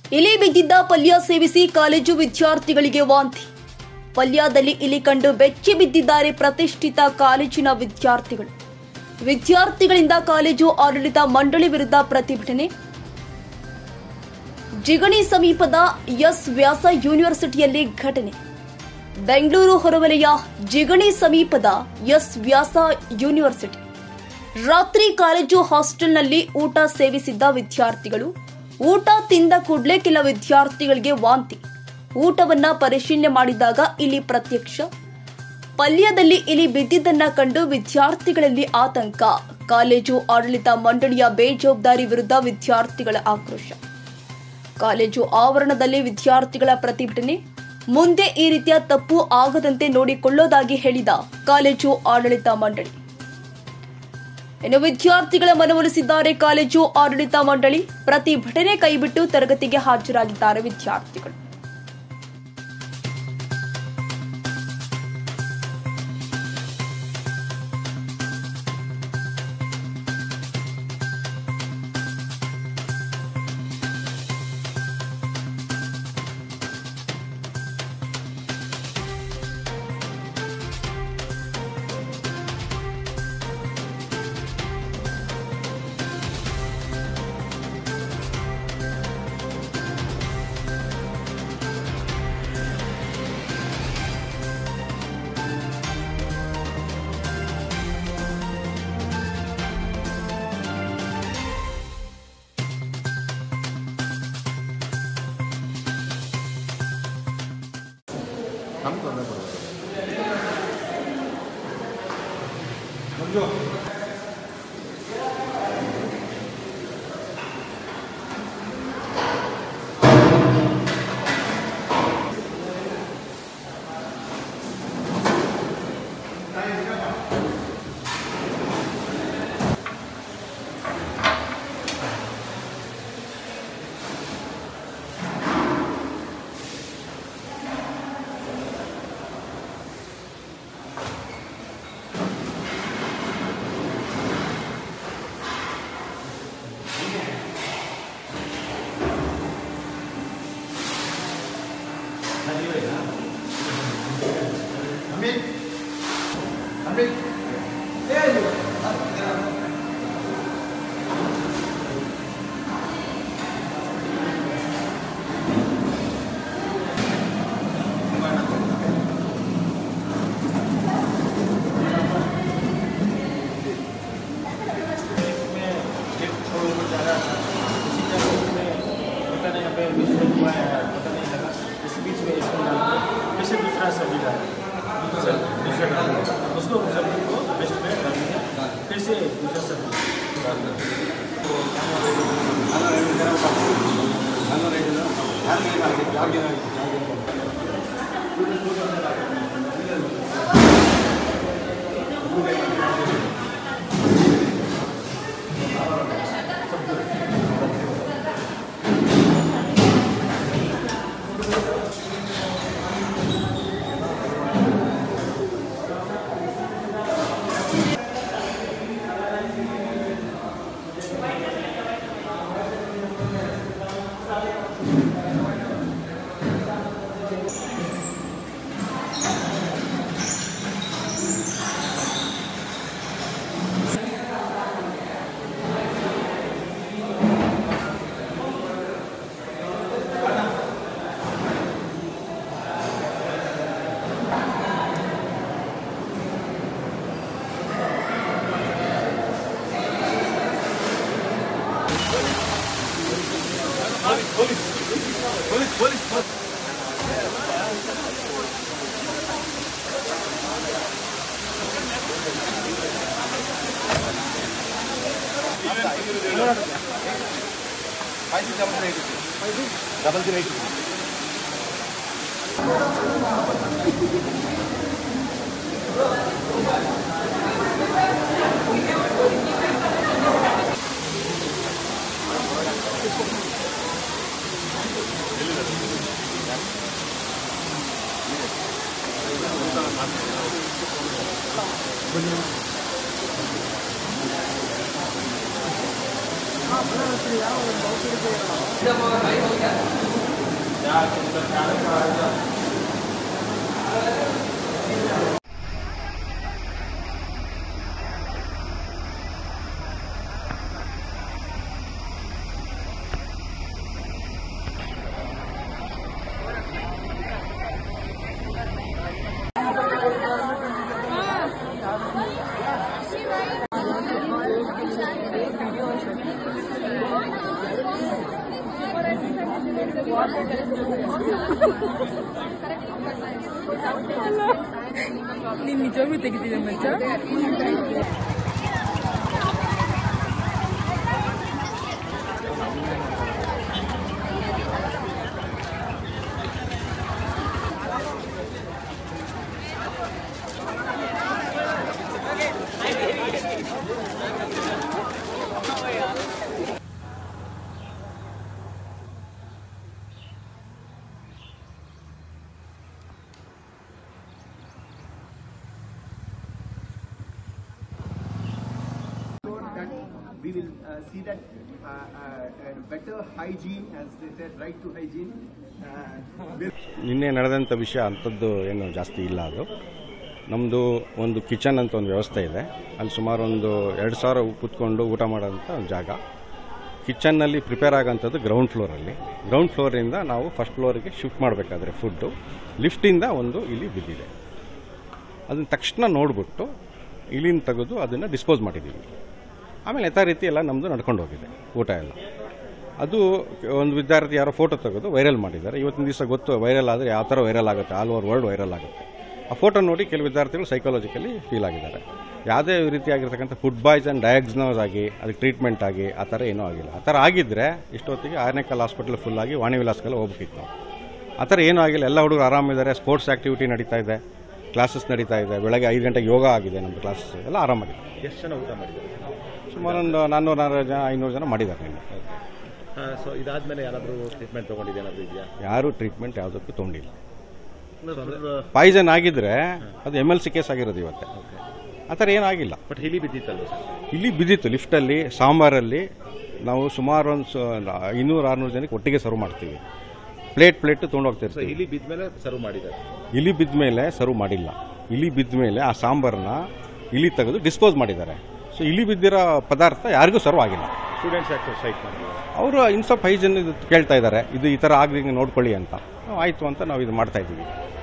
ಇಲಿ ಬಿದ್ದಿದ್ದ ಪಲ್ಯ ಸೇವಿಸಿ ಕಾಲೇಜು ವಿದ್ಯಾರ್ಥಿಗಳಿಗೆ ವಾಂತಿ ಪಲ್ಯದಲ್ಲಿ ಇಲಿ ಕಂಡು ಬೆಚ್ಚಿ ಬಿದ್ದಿದ್ದಾರೆ ಪ್ರತಿಷ್ಠಿತ ಕಾಲೇಜಿನ ವಿದ್ಯಾರ್ಥಿಗಳು ವಿದ್ಯಾರ್ಥಿಗಳಿಂದ ಕಾಲೇಜು ಆಡಳಿತ ಮಂಡಳಿ ವಿರುದ್ಧ ಪ್ರತಿಭಟನೆ ಜಿಗಣಿ ಸಮೀಪದ ಎಸ್ ವ್ಯಾಸ ಯೂನಿವರ್ಸಿಟಿಯಲ್ಲಿ ಘಟನೆ ಬೆಂಗಳೂರು ಹೊರವಲಯ ಜಿಗಣಿ ಸಮೀಪದ ಎಸ್ ವ್ಯಾಸ ಯೂನಿವರ್ಸಿಟಿ ರಾತ್ರಿ ಕಾಲೇಜು ಹಾಸ್ಟೆಲ್ನಲ್ಲಿ ಊಟ ಸೇವಿಸಿದ್ದ ವಿದ್ಯಾರ್ಥಿಗಳು ಊಟ ತಿಂದ ಕೂಡಲೇ ಕೆಲ ವಿದ್ಯಾರ್ಥಿಗಳಿಗೆ ವಾಂತಿ ಊಟವನ್ನ ಪರಿಶೀಲನೆ ಮಾಡಿದಾಗ ಇಲ್ಲಿ ಪ್ರತ್ಯಕ್ಷ ಪಲ್ಯದಲ್ಲಿ ಇಲಿ ಬಿದ್ದಿದ್ದನ್ನ ಕಂಡು ವಿದ್ಯಾರ್ಥಿಗಳಲ್ಲಿ ಆತಂಕ ಕಾಲೇಜು ಆಡಳಿತ ಮಂಡಳಿಯ ಬೇಜವಾಬ್ದಾರಿ ವಿರುದ್ಧ ವಿದ್ಯಾರ್ಥಿಗಳ ಆಕ್ರೋಶ ಕಾಲೇಜು ಆವರಣದಲ್ಲಿ ವಿದ್ಯಾರ್ಥಿಗಳ ಪ್ರತಿಭಟನೆ ಮುಂದೆ ಈ ರೀತಿಯ ತಪ್ಪು ಆಗದಂತೆ ನೋಡಿಕೊಳ್ಳೋದಾಗಿ ಹೇಳಿದ ಕಾಲೇಜು ಆಡಳಿತ ಮಂಡಳಿ ಇನ್ನು ವಿದ್ಯಾರ್ಥಿಗಳ ಮನವೊಲಿಸಿದ್ದಾರೆ ಕಾಲೇಜು ಆಡಳಿತ ಮಂಡಳಿ ಪ್ರತಿಭಟನೆ ಕೈಬಿಟ್ಟು ತರಗತಿಗೆ ಹಾಜರಾಗಿದ್ದಾರೆ ವಿದ್ಯಾರ್ಥಿಗಳು ನಮ್ಗೆ ತೊಂದರೆ ಕೊಡೋದು ಅಮಿತ್ ಅಮಿತ್ में एक छोड़ को जा रहा था उसी जगह में पता नहीं यहाँ पे मिस्टेक हुआ है पता नहीं लगा इस बीच में इसको डाल के फिर से दूसरा सब्जी डाला दूसरा दूसरा डाला उसको सब्जी को बेस्ट में डाल दिया फिर से दूसरा सब्जी डाल दिया ಡಬಲ್ ಜೀರೋ ಏಯ್ಟ್ ನೀನ್ ನಿಜವಾಗ್ಲೂ ತೆಗಿತಿದ್ದೆ ಮಚ್ಚ that we will uh, see that uh, uh, uh, better hygiene, as they said, right to hygiene. Uh, will ನಿನ್ನೆ ನಡೆದಂಥ ವಿಷಯ ಅಂಥದ್ದು ಏನು ಜಾಸ್ತಿ ಇಲ್ಲ ಅದು ನಮ್ಮದು ಒಂದು ಕಿಚನ್ ಅಂತ ಒಂದು ವ್ಯವಸ್ಥೆ ಇದೆ ಅಲ್ಲಿ ಸುಮಾರು ಒಂದು ಎರಡು ಸಾವಿರ ಕೂತ್ಕೊಂಡು ಊಟ ಮಾಡೋಂಥ ಒಂದು ಜಾಗ ಕಿಚನ್ನಲ್ಲಿ ಪ್ರಿಪೇರ್ ಆಗೋಂಥದ್ದು ಗ್ರೌಂಡ್ ಫ್ಲೋರಲ್ಲಿ ಗ್ರೌಂಡ್ ಫ್ಲೋರಿಂದ ನಾವು ಫಸ್ಟ್ ಫ್ಲೋರಿಗೆ ಶಿಫ್ಟ್ ಮಾಡಬೇಕಾದ್ರೆ ಫುಡ್ಡು ಲಿಫ್ಟಿಂದ ಒಂದು ಇಲ್ಲಿ ಬಿದ್ದಿದೆ ಅದನ್ನ ತಕ್ಷಣ ನೋಡ್ಬಿಟ್ಟು ಇಲ್ಲಿಂದ ತೆಗೆದು ಅದನ್ನು ಡಿಸ್ಪೋಸ್ ಮಾಡಿದ್ದೀವಿ ಆಮೇಲೆ ಯಥಾ ರೀತಿ ಎಲ್ಲ ನಮ್ಮದು ನಡ್ಕೊಂಡು ಹೋಗಿದೆ ಊಟ ಎಲ್ಲ ಅದು ಒಂದು ವಿದ್ಯಾರ್ಥಿ ಯಾರೋ ಫೋಟೋ ತೆಗೆದು ವೈರಲ್ ಮಾಡಿದ್ದಾರೆ ಇವತ್ತಿನ ದಿವಸ ಗೊತ್ತು ವೈರಲ್ ಆದರೆ ಯಾವ ಥರ ವೈರಲ್ ಆಗುತ್ತೆ ಆಲ್ ಓವರ್ ವರ್ಲ್ಡ್ ವೈರಲ್ ಆಗುತ್ತೆ ಆ ಫೋಟೋ ನೋಡಿ ಕೆಲವು ವಿದ್ಯಾರ್ಥಿಗಳು ಸೈಕಾಲಜಿಕಲಿ ಫೀಲ್ ಆಗಿದ್ದಾರೆ ಯಾವುದೇ ರೀತಿಯಾಗಿರ್ತಕ್ಕಂಥ ಫುಡ್ ಪಾಯ್ಸನ್ ಡಯಾಗ್ನೋಸ್ ಆಗಿ ಅದಕ್ಕೆ ಟ್ರೀಟ್ಮೆಂಟ್ ಆಗಿ ಆ ಥರ ಏನೂ ಆಗಿಲ್ಲ ಆ ಥರ ಆಗಿದ್ದರೆ ಇಷ್ಟೊತ್ತಿಗೆ ಆರ್ನೆಕಲ್ ಹಾಸ್ಪಿಟಲ್ ಫುಲ್ ಆಗಿ ವಾಣಿ ವಿಲಾಸ್ಗೆಲ್ಲ ಹೋಗ್ಬೇಕಿತ್ತು ನಾವು ಆ ಥರ ಏನೂ ಆಗಿಲ್ಲ ಎಲ್ಲ ಹುಡುಗರು ಆರಾಮಿದ್ದಾರೆ ಸ್ಪೋರ್ಟ್ಸ್ ಆಕ್ಟಿವಿಟಿ ನಡೀತಾ ಇದೆ ಕ್ಲಾಸಸ್ ನಡೀತಾ ಇದೆ ಬೆಳಗ್ಗೆ ಐದು ಗಂಟೆಗೆ ಯೋಗ ಆಗಿದೆ ನಮ್ಮದು ಕ್ಲಾಸಸ್ ಎಲ್ಲ ಆರಾಮಾಗಿದೆ ಎಷ್ಟು ಜನ ಊಟ ಮಾಡಿದ್ದಾರೆ ಸುಮಾರು ಒಂದು ನಾನ್ನೂರು ನಾನ್ನೂರು ಜನ ಐನೂರು ಜನ ಮಾಡಿದ್ದಾರೆ ನಿನ್ನೆ ಸೊ ಇದಾದ್ಮೇಲೆ ಯಾರಾದರೂ ಟ್ರೀಟ್ಮೆಂಟ್ ತೊಗೊಂಡಿದ್ದು ಏನಾದರೂ ಇದೆಯಾ ಯಾರೂ ಟ್ರೀಟ್ಮೆಂಟ್ ಯಾವುದಕ್ಕೂ ತೊಗೊಂಡಿಲ್ಲ ಪಾಯ್ಸನ್ ಆಗಿದ್ರೆ ಅದು ಎಮ್ ಎಲ್ ಸಿ ಕೇಸ್ ಆಗಿರೋದು ಇವತ್ತೆ ಆ ಥರ ಏನೂ ಆಗಿಲ್ಲ ಬಟ್ ಹಿಲಿ ಬಿದ್ದಿತ್ತಲ್ವ ಸರ್ ಇಲ್ಲಿ ಬಿದ್ದಿತ್ತು ಲಿಫ್ಟಲ್ಲಿ ಸಾಂಬಾರಲ್ಲಿ ನಾವು ಸುಮಾರು ಒಂದು ಐನೂರು ಆರುನೂರು ಜನಕ್ಕೆ ಒಟ್ಟಿಗೆ ಸರ್ವ್ ಮಾಡ್ತೀವಿ ಪ್ಲೇಟ್ ಪ್ಲೇಟ್ ತೊಗೊಂಡು ಸೊ ಹೋಗ್ತಿರ್ತೀವಿ ಹಿಲಿ ಬಿದ್ದ ಮೇಲೆ ಸರ್ವ್ ಮಾಡಿದ್ದಾರೆ ಇಲಿ ಬಿದ್ದ ಮೇಲೆ ಸರ್ವ್ ಮಾಡಿಲ್ಲ ಇಲಿ ಬಿದ್ದ ಮೇಲೆ ಆ ಸಾಂಬಾರನ್ನ ಇಲಿ ತೆಗೆದು ಡಿಸ್ಪೋಸ್ ಮಾಡಿದ್ದಾರೆ ಸೊ ಇಲಿ ಬಿದ್ದಿರೋ ಪದಾರ್ಥ ಯಾರಿಗೂ ಸರ್ವ್ ಆಗಿಲ್ಲ ಸ್ಟೂಡೆಂಟ್ಸ್ ಯಾಕೆ ಸ್ಟ್ರೈಕ್ ಮಾಡಿದ್ದಾರೆ ಅವರು ಇನ್ ಸ್ವಲ್ಪ ಹೈಜನ್ ಇದು ಕೇಳ್ತಾ ಇದ್ದಾರೆ ಇದು ಈ ಥರ ಆಗಲಿ ನೋಡ್ಕೊಳ್ಳಿ ಅಂತ ಆಯಿತು ಅಂತ ನಾವು ಇದು ಮಾಡ್ತಾ ಇದ್ದೀವಿ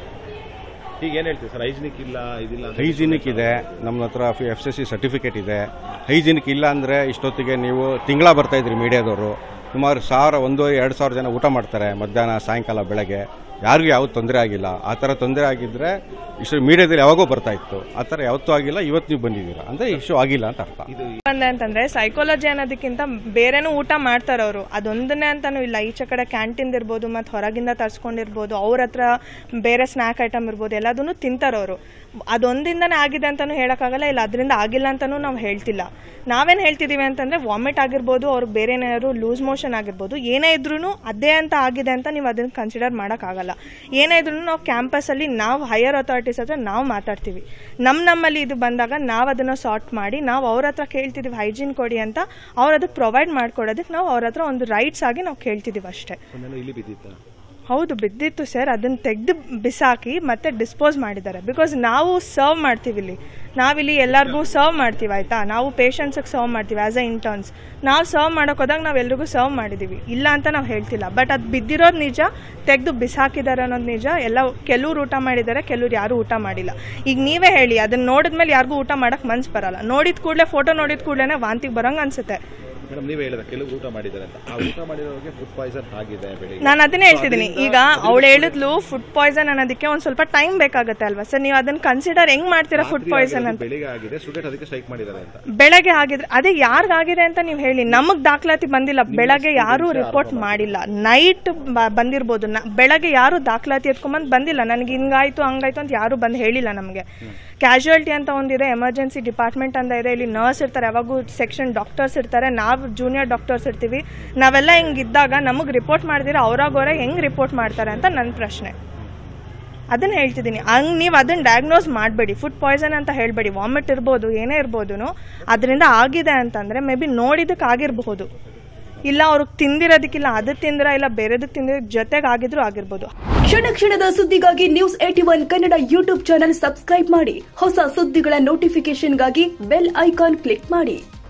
ಈಗ ಏನು ಹೇಳ್ತೀವಿ ಸರ್ ಹೈಜಿನಿಕ್ ಇಲ್ಲ ಇದಿಲ್ಲ ಅಂತ ಹೈಜಿನಿಕ್ ಇದೆ ನಮ್ಮ ಹತ್ರ ಎಫ್ ಸಿ ಸಿ ಸರ್ಟಿಫಿಕೇಟ್ ಇದೆ ಹೈಜಿನಿಕ್ ಇಲ್ಲ ಅಂದರೆ ಇಷ್ಟೊತ್ತಿಗೆ ನೀವು ತಿಂಗಳ ಬರ್ತಾ ಇದ್ರಿ ಮೀಡಿಯಾದವರು ಸುಮಾರು ಸಾವಿರ ಒಂದು ಎರಡು ಸಾವಿರ ಜನ ಊಟ ಮಾಡ್ತಾರೆ ಮಧ್ಯಾಹ್ನ ಸಾಯಂಕಾಲ ಬೆಳಗ್ಗೆ ಯಾರಿಗೂ ಯಾವ್ದು ತೊಂದರೆ ಆಗಿಲ್ಲ ಆ ಥರ ತೊಂದರೆ ಆಗಿದ್ರೆ ಇಷ್ಟು ಮೀಡಿಯಾದಲ್ಲಿ ಯಾವಾಗೋ ಬರ್ತಾ ಇತ್ತು ಆ ಥರ ಯಾವತ್ತೂ ಆಗಿಲ್ಲ ಇವತ್ತು ನೀವು ಬಂದಿದ್ದೀರಾ ಅಂದರೆ ಇಶ್ಯೂ ಆಗಿಲ್ಲ ಅಂತ ಅರ್ಥ ಬಂದೆ ಅಂತಂದ್ರೆ ಸೈಕಾಲಜಿ ಅನ್ನೋದಕ್ಕಿಂತ ಬೇರೆನೂ ಊಟ ಮಾಡ್ತಾರೆ ಅವರು ಅದೊಂದನ್ನೇ ಅಂತಾನು ಇಲ್ಲ ಈಚೆ ಕಡೆ ಕ್ಯಾಂಟೀನ್ ಇರ್ಬೋದು ಮತ್ತು ಹೊರಗಿಂದ ತರ್ಸ್ಕೊಂಡಿರ್ಬೋದು ಅವ್ರ ಹತ್ರ ಬೇರೆ ಸ್ನ್ಯಾಕ್ ಐಟಮ್ ಇರ್ಬೋದು ಎಲ್ಲದನ್ನು ತಿಂತಾರೆ ಅವರು ಅದೊಂದಿಂದನೇ ಆಗಿದೆ ಅಂತಾನು ಹೇಳಕ್ಕಾಗಲ್ಲ ಇಲ್ಲ ಅದರಿಂದ ಆಗಿಲ್ಲ ಅಂತಾನು ನಾವು ಹೇಳ್ತಿಲ್ಲ ನಾವೇನ್ ಹೇಳ್ತಿದೀವಿ ಅಂತಂದ್ರೆ ವಾಮಿಟ್ ಆಗಿರ್ಬೋದು ಅವ್ರಿಗೆ ಬೇರೆ ಏನಾದ್ರು ಲೂಸ್ ಮೋಷನ್ ಆಗಿರ್ಬೋದು ಏನೇ ಇದ್ರೂ ಅದೇ ಅಂತ ಆಗಿದೆ ಅಂತ ನೀವು ಅದನ್ನ ಕನ್ಸಿಡರ್ ಮಾಡೋಕ್ಕಾಗಲ್ಲ ಏನೇ ಇದ್ರೂ ನಾವು ಕ್ಯಾಂಪಸ್ಸಲ್ಲಿ ನಾವು ಹೈಯರ್ ಅಥಾರಿಟೀಸ್ ಹತ್ರ ನಾವು ಮಾತಾಡ್ತೀವಿ ನಮ್ಮ ನಮ್ಮಲ್ಲಿ ಇದು ಬಂದಾಗ ನಾವು ಅದನ್ನು ಸಾರ್ಟ್ ಮಾಡಿ ನಾವು ಅವ್ರ ಹತ್ರ ಕೇಳ್ತಿದೀವಿ ಹೈಜೀನ್ ಕೊಡಿ ಅಂತ ಅವ್ರು ಅದಕ್ಕೆ ಪ್ರೊವೈಡ್ ಮಾಡ್ಕೊಡೋದಕ್ಕೆ ನಾವು ಅವ್ರ ಹತ್ರ ಒಂದು ರೈಟ್ಸ್ ಆಗಿ ನಾವು ಕೇಳ್ತಿದೀವಿ ಅಷ್ಟೇ ಸುಮ್ಮನೆ ಇಲ್ಲಿ ಬಿದ್ದಿತ್ತ ಹೌದು ಬಿದ್ದಿತ್ತು ಸರ್ ಅದನ್ನ ತೆಗೆದು ಬಿಸಾಕಿ ಮತ್ತೆ ಡಿಸ್ಪೋಸ್ ಮಾಡಿದ್ದಾರೆ ಬಿಕಾಸ್ ನಾವು ಸರ್ವ್ ಮಾಡ್ತೀವಿ ಇಲ್ಲಿ ನಾವಿಲ್ಲಿ ಎಲ್ಲರಿಗೂ ಸರ್ವ್ ಮಾಡ್ತೀವಿ ಆಯ್ತಾ ನಾವು ಪೇಷಂಟ್ಸಿಗೆ ಸರ್ವ್ ಮಾಡ್ತೀವಿ ಆಸ್ ಅ ಇಂಟರ್ನ್ಸ್ ನಾವು ಸರ್ವ್ ಮಾಡೋಕೆ ಹೋದಾಗ ನಾವು ಎಲ್ರಿಗೂ ಸರ್ವ್ ಮಾಡಿದ್ದೀವಿ ಇಲ್ಲ ಅಂತ ನಾವು ಹೇಳ್ತಿಲ್ಲ ಬಟ್ ಅದು ಬಿದ್ದಿರೋದು ನಿಜ ತೆಗೆದು ಬಿಸಾಕಿದ್ದಾರೆ ಅನ್ನೋದು ನಿಜ ಎಲ್ಲ ಕೆಲವ್ರು ಊಟ ಮಾಡಿದ್ದಾರೆ ಕೆಲವ್ರು ಯಾರು ಊಟ ಮಾಡಿಲ್ಲ ಈಗ ನೀವೇ ಹೇಳಿ ಅದನ್ನ ನೋಡಿದ್ಮೇಲೆ ಯಾರಿಗೂ ಊಟ ಮಾಡಕ್ ಮನ್ಸು ಬರಲ್ಲ ನೋಡಿದ ಕೂಡಲೇ ಫೋಟೋ ನೋಡಿದ ಕೂಡಲೇ ವಾಂತಿಗೆ ಬರಂಗ್ ಅನ್ಸುತ್ತೆ ಮೇಡಮ್ ನೀವೇ ಹೇಳಿದ್ರೆ ಕೆಲವು ಊಟ ಮಾಡಿದ್ದಾರೆ ಅಂತ ಆ ಊಟ ಮಾಡಿರೋರಿಗೆ ಫುಡ್ ಪಾಯ್ಸನ್ ಆಗಿದೆ ಬೆಳಿಗ್ಗೆ ನಾನು ಅದನ್ನೇ ಹೇಳ್ತಿದ್ದೀನಿ ಈಗ ಅವಳು ಹೇಳಿದ್ಲು ಫುಡ್ ಪಾಯ್ಸನ್ ಅನ್ನೋದಕ್ಕೆ ಒಂದ್ ಸ್ವಲ್ಪ ಟೈಮ್ ಬೇಕಾಗುತ್ತೆ ಅಲ್ವಾ ಸರ್ ನೀವು ಅದನ್ನ ಕನ್ಸಿಡರ್ ಹೆಂಗ್ ಮಾಡ್ತೀರಾ ಫುಡ್ ಪಾಯ್ಸನ್ ಅಂತ ಬೆಳಿಗ್ಗೆ ಆಗಿದೆ ಸ್ಟೂಡೆಂಟ್ ಅದಕ್ಕೆ ಸ್ಟ್ರೈಕ್ ಮಾಡಿದ್ದಾರೆ ಅಂತ ಬೆಳಗ್ಗೆ ಆಗಿದ್ರೆ ಅದೇ ಯಾರಿಗಾಗಿದೆ ಅಂತ ನೀವು ಹೇಳಿ ನಮಗ್ ದಾಖಲಾತಿ ಬಂದಿಲ್ಲ ಬೆಳಗ್ಗೆ ಯಾರು ರಿಪೋರ್ಟ್ ಮಾಡಿಲ್ಲ ನೈಟ್ ಬಂದಿರ್ಬೋದು ನ- ಬೆಳಗ್ಗೆ ಯಾರು ದಾಖಲಾತಿ ಎತ್ಕೊಂಬಂದ್ ಬಂದಿಲ್ಲ ನನಗೆ ಹಿಂಗಾಯ್ತು ಹಂಗಾಯ್ತು ಅಂತ ಯಾರು ಬಂದು ಹೇಳಿಲ್ಲ ನಮಗೆ ಕ್ಯಾಶುಯಾಲಿಟಿ ಅಂತ ಒಂದಿದೆ ಎಮರ್ಜೆನ್ಸಿ ಡಿಪಾರ್ಟ್ಮೆಂಟ್ ಅಂತ ಇದೆ ಇಲ್ಲಿ ನರ್ಸ್ ಇರ್ತಾರೆ ಯಾವಾಗೂ ಸೆಕ್ಷನ್ ಡಾಕ್ಟರ್ಸ್ ಇರ್ತಾರೆ ನಾವು ಜೂನಿಯರ್ ಡಾಕ್ಟರ್ಸ್ ಇರ್ತೀವಿ ನಾವೆಲ್ಲ ಹಿಂಗಿದ್ದಾಗ ನಮಗೆ ರಿಪೋರ್ಟ್ ಮಾಡಿದಿರ ಅವ್ರಾಗೋರೆ ಹೆಂಗ್ ರಿಪೋರ್ಟ್ ಮಾಡ್ತಾರೆ ಅಂತ ನನ್ನ ಪ್ರಶ್ನೆ ಅದನ್ನ ಹೇಳ್ತಿದ್ದೀನಿ ಹಂಗ್ ನೀವು ಅದನ್ನ ಡಯಾಗ್ನೋಸ್ ಮಾಡಬೇಡಿ ಫುಡ್ ಪಾಯ್ಸನ್ ಅಂತ ಹೇಳಬೇಡಿ ವಾಮಿಟ್ ಇರ್ಬೋದು ಏನೇ ಇರ್ಬೋದು ಅದರಿಂದ ಆಗಿದೆ ಅಂತಂದ್ರೆ ಮೇ ಬಿ ನೋಡಿದಕ್ಕೆ ಆಗಿರಬಹುದು ಇಲ್ಲ ಅವ್ರಿಗೆ ತಿಂದಿರೋದಕ್ಕಿಲ್ಲ ಅದು ತಿಂದ್ರ ಇಲ್ಲ ಬೇರೆದಕ್ಕೆ ತಿಂದಿರೋ ಜೊತೆಗೆ ಆಗಿದ್ರು ಆಗಿರ್ಬೋದು ಕ್ಷಣ ಕ್ಷಣದ ಸುದ್ದಿಗಾಗಿ news AT one Kannada YouTube channel subscribe ಮಾಡಿ ಹೊಸ ಸುದ್ದಿಗಳ ನೋಟಿಫಿಕೇಶನ್ಗಾಗಿ ಬೆಲ್ ಐಕಾನ್ ಕ್ಲಿಕ್ ಮಾಡಿ